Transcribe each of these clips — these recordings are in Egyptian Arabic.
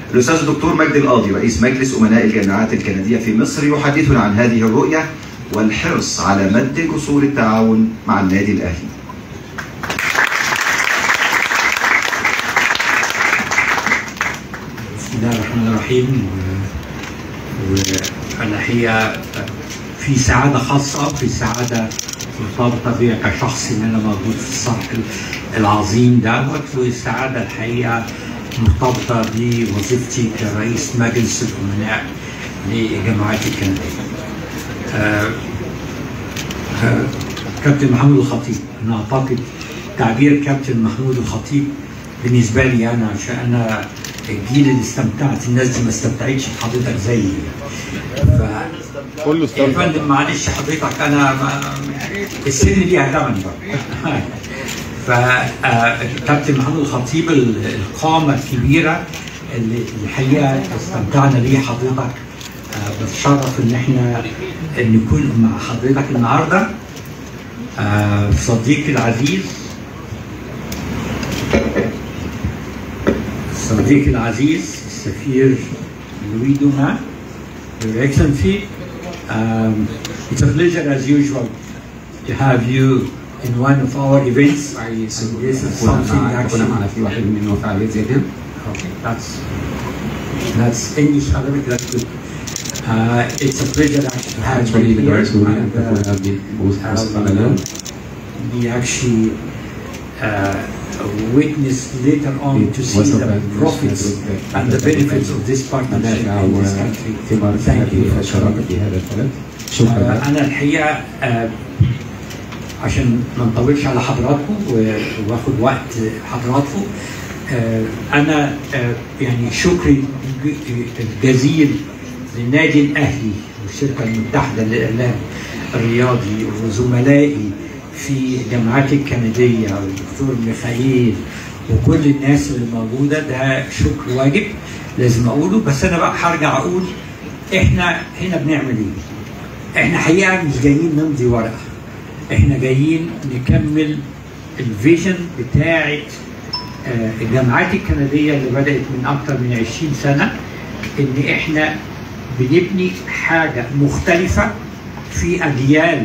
الأستاذ الدكتور مجدي القاضي رئيس مجلس أمناء الجامعات الكندية في مصر يحدثنا عن هذه الرؤية والحرص على مد جسور التعاون مع النادي الأهلي بسم الله الرحمن الرحيم والحقيقه في سعاده خاصه في سعاده مرتبطه بيا كشخص ان انا موجود في الصرح العظيم دوت والسعاده الحقيقه مرتبطه بوظيفتي كرئيس مجلس الامناء لجامعات الكنديه. آه آه كابتن محمود الخطيب انا اعتقد تعبير كابتن محمود الخطيب بالنسبه لي انا عشان انا الجيل اللي استمتعت الناس دي ما استمتعتش بحضرتك زيي ف كله يا استمتع فندم معلش حضرتك انا ما السن ليها ثمن بقى فكابتن محمود الخطيب ال- القامه الكبيره اللي الحقيقه استمتعنا ليه حضرتك آه، بتشرف ان احنا نكون مع حضرتك النهارده آه، صديقي العزيز صديقي العزيز السفير لوي دوما Your Excellency, um, it's a pleasure as usual to have you in one of our events. أي سرور This is تكون something مع- تكون actually. معنا في واحد من فعاليات زي دي Okay, that's that's English Arabic. That's good. Uh, it's a pleasure actually to have It's you really here. great to and, uh, have been both have, اليوم uh, we actually uh, witness later on to see the profits and the benefits of this partnership منافع in this country. وثمار Thank you هذه for الشراكة في هذا البلد شكرا لك آه، انا الحقيقه آه، عشان ما نطولش على حضراتكم و- واخد وقت حضراتكم آه، انا آه، يعني شكري الجزيل للنادي الاهلي والشركه المتحده للاعلام الرياضي وزملائي في الجامعات الكنديه والدكتور ميخائيل وكل الناس اللي موجوده ده شكر واجب لازم اقوله بس انا بقى هرجع اقول احنا هنا بنعمل ايه؟ احنا حقيقه مش جايين نمضي ورقه احنا جايين نكمل الفيجن بتاعه آه، الجامعات الكنديه اللي بدات من اكتر من 20 سنه ان احنا بنبني حاجه مختلفه في اجيال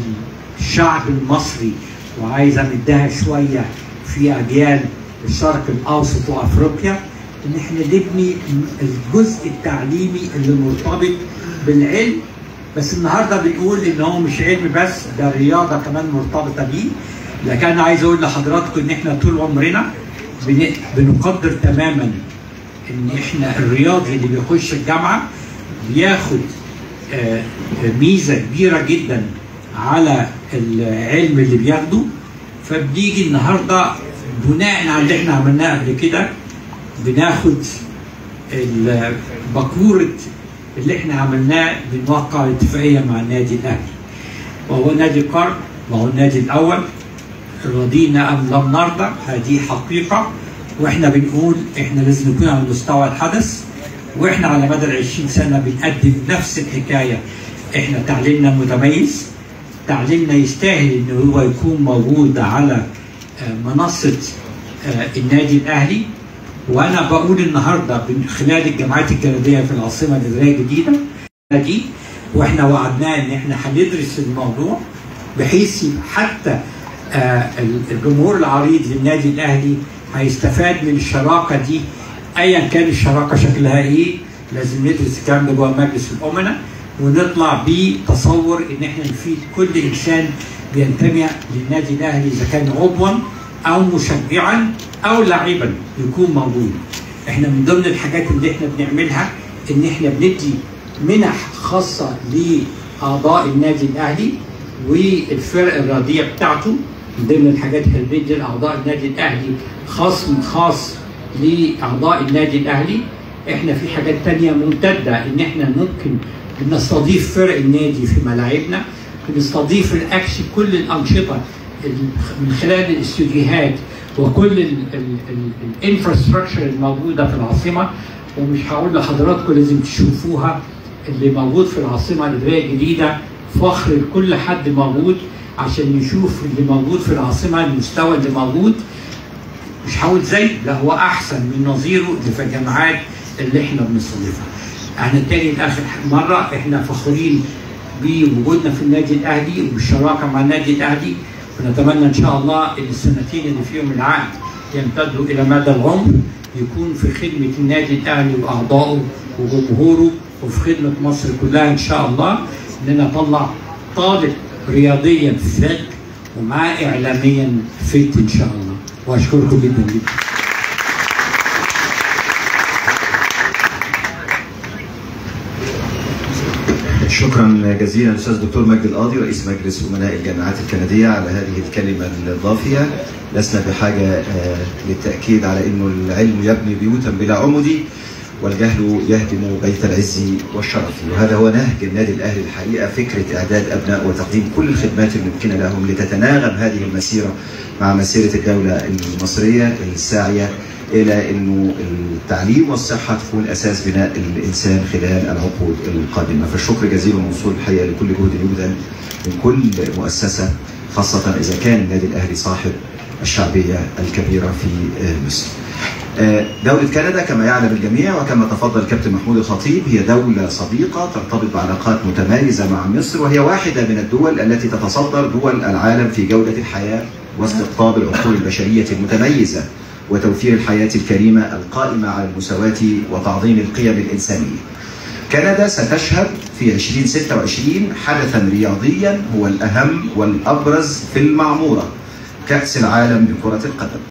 الشعب المصري وعايز امدها شويه في اجيال الشرق الاوسط وافريقيا ان احنا نبني الجزء التعليمي اللي مرتبط بالعلم بس النهارده بنقول ان هو مش علم بس ده الرياضه كمان مرتبطه بيه لكن انا عايز اقول لحضراتكم ان احنا طول عمرنا بن- بنقدر تماما ان احنا الرياضي اللي بيخش الجامعه بياخد آه، ميزه كبيره جدا على العلم اللي بياخده فبنيجي النهارده بناء على اللي احنا عملناه قبل كده بناخد ال- بكوره اللي احنا عملناه بنوقع اتفاقيه مع النادي الاهلي وهو نادي القرن وهو النادي الاول رضينا ام لم نرضى هذه حقيقه واحنا بنقول احنا لازم نكون على مستوى الحدث واحنا على مدى ال 20 سنه بنقدم نفس الحكايه احنا تعليمنا متميز تعليمنا يستاهل ان هو يكون موجود على آه، منصه آه، النادي الاهلي وانا بقول النهارده من خلال الجامعات الكنديه في العاصمه الاداريه الجديده دي واحنا وعدناه ان احنا هندرس الموضوع بحيث يبقى حتى آه، الجمهور العريض للنادي الاهلي هيستفاد من الشراكه دي ايا كان الشراكه شكلها ايه لازم ندرس الكلام ده جوه مجلس الامناء ونطلع بتصور ان احنا نفيد كل انسان بينتمي للنادي الاهلي اذا كان عضوا او مشجعا او لاعبا يكون موجود. احنا من ضمن الحاجات اللي احنا بنعملها ان احنا بندي منح خاصه لاعضاء النادي الاهلي والفرق الرياضيه بتاعته من ضمن الحاجات اللي بندي لاعضاء النادي الاهلي خصم خاص لاعضاء النادي الاهلي احنا في حاجات تانية ممتدة ان احنا ممكن بنستضيف فرق النادي في ملاعبنا بنستضيف الاكشن كل الانشطة ال- من خلال الاستوديوهات وكل الانفراستراكشر الموجودة في العاصمة ومش هقول لحضراتكم لازم تشوفوها اللي موجود في العاصمة الإدارية الجديدة فخر لكل حد موجود عشان يشوف اللي موجود في العاصمة المستوى اللي موجود مش هقول زي لا هو احسن من نظيره اللي في الجامعات اللي احنا بنستضيفها. احنا تاني لاخر مره احنا فخورين بوجودنا في النادي الاهلي والشراكه مع النادي الاهلي ونتمنى ان شاء الله ان السنتين اللي فيهم العقد يمتدوا الى مدى العمر يكون في خدمه النادي الاهلي واعضائه وجمهوره وفي خدمه مصر كلها ان شاء الله اننا نطلع طالب رياضيا فت ومعاه اعلاميا فت ان شاء الله واشكركم جدا جدا شكرا جزيلا الاستاذ الدكتور مجدي القاضي رئيس مجلس امناء الجامعات الكنديه على هذه الكلمه الضافيه لسنا بحاجه آه، للتاكيد على انه العلم يبني بيوتا بلا عمد والجهل يهدم بيت العز والشرف وهذا هو نهج النادي الاهلي الحقيقه فكره اعداد ابناء وتقديم كل الخدمات الممكنه لهم لتتناغم هذه المسيره مع مسيره الدوله المصريه الساعيه الى انه التعليم والصحه تكون اساس بناء الانسان خلال العقود القادمه، فالشكر جزيل وموصول الحقيقه لكل جهد يبذل من كل مؤسسه خاصه اذا كان النادي الاهلي صاحب الشعبيه الكبيره في مصر. دولة كندا كما يعلم الجميع وكما تفضل الكابتن محمود الخطيب هي دولة صديقة ترتبط بعلاقات متميزة مع مصر وهي واحدة من الدول التي تتصدر دول العالم في جودة الحياة واستقطاب العقول البشرية المتميزة وتوفير الحياة الكريمة القائمة على المساواة وتعظيم القيم الإنسانية. كندا ستشهد في 2026 حدثا رياضيا هو الأهم والأبرز في المعمورة كأس العالم لكرة القدم.